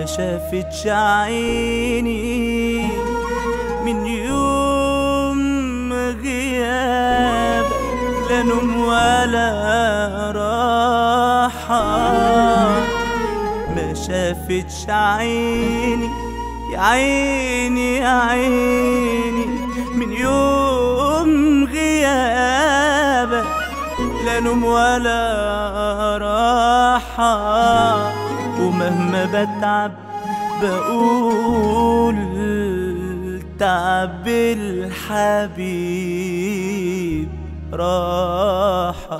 ما شافتش عيني من يوم غياب لا نوم ولا راحة ما شافتش عيني يا عيني يا عيني من يوم غيابك لا نوم ولا راحة ومهما بتعب بقول تعب الحبيب راحة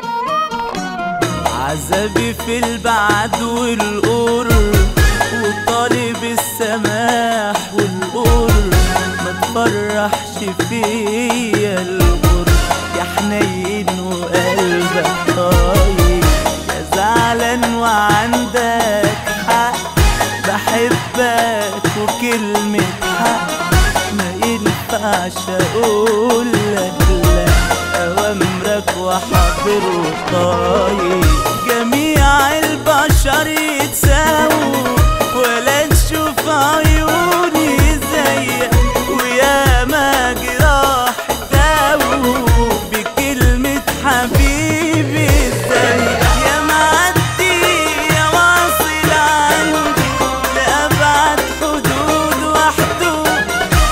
عذابي في البعد والقرب وطالب السماح والقرب ما تفرحش فيا القرب يا حنين وقلبك طيب يا زعلان وعندك حق بحبك وكلمة حق ما ينفعش اقول لك لا اوامرك وحاضر وطايق جميع البشر يتساووا ولا تشوف عيوني زيك ويا ما جراح داووا بكلمة حبيبي زيك يا معدي يا واصل عندي لأبعد حدود وحدود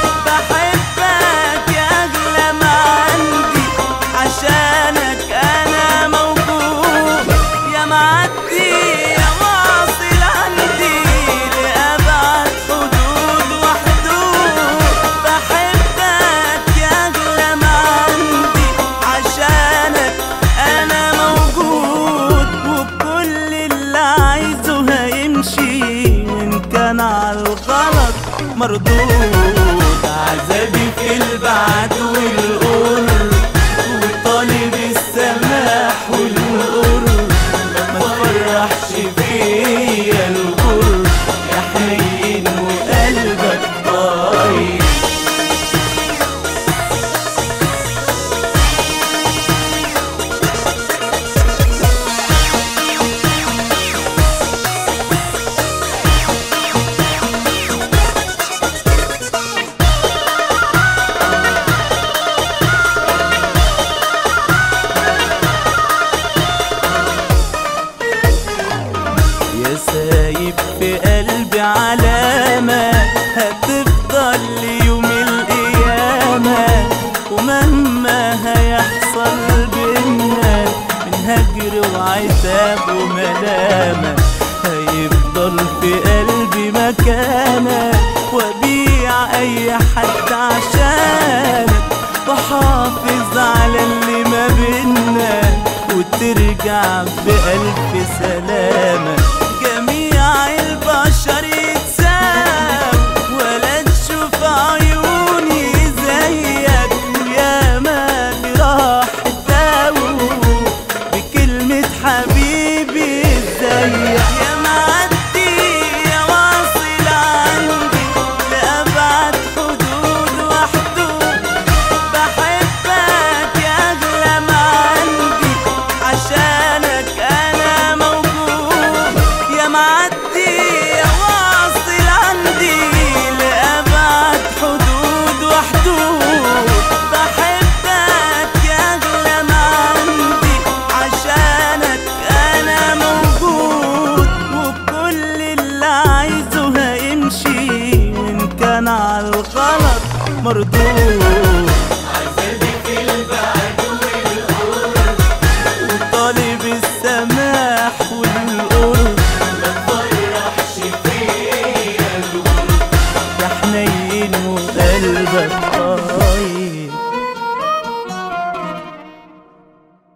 بحبك يا أغلى ما عندي عشانك أنا موجود يا معدي يا واصل عندي لأبعد حدود وحدود بحبك يا أغلى ما عندي عشانك أنا موجود وكل اللي عايزه هيمشي وإن كان على الغلط مردود عذابي في البعد والقرب وطالب السماح والقرب ما تفرحش فيا القرب يا حنين وقلبك طاير يا سايب في قلبي علامة هتفضل ليوم القيامة ومهما هيحصل بينا من هجر وعتاب وملامة هيفضل في قلبي مكانة وابيع اي حد عشانك وحافظ على اللي ما بينا وترجع بألف سلامة جميع البشر يتساووا ولا تشوف عيوني زيك يا ما راح تداووا بكلمة حبيبي ازيك يا معدي يا واصل عندي لأبعد حدود وحدود بحبك يا أغلى ما عندي عشانك أنا موجود يا معدي يا واصل عندي لأبعد حدود وحدود بحبك يا أغلى ما عندي عشانك أنا موجود وكل اللي عايزه هيمشي وإن كان على الغلط مردود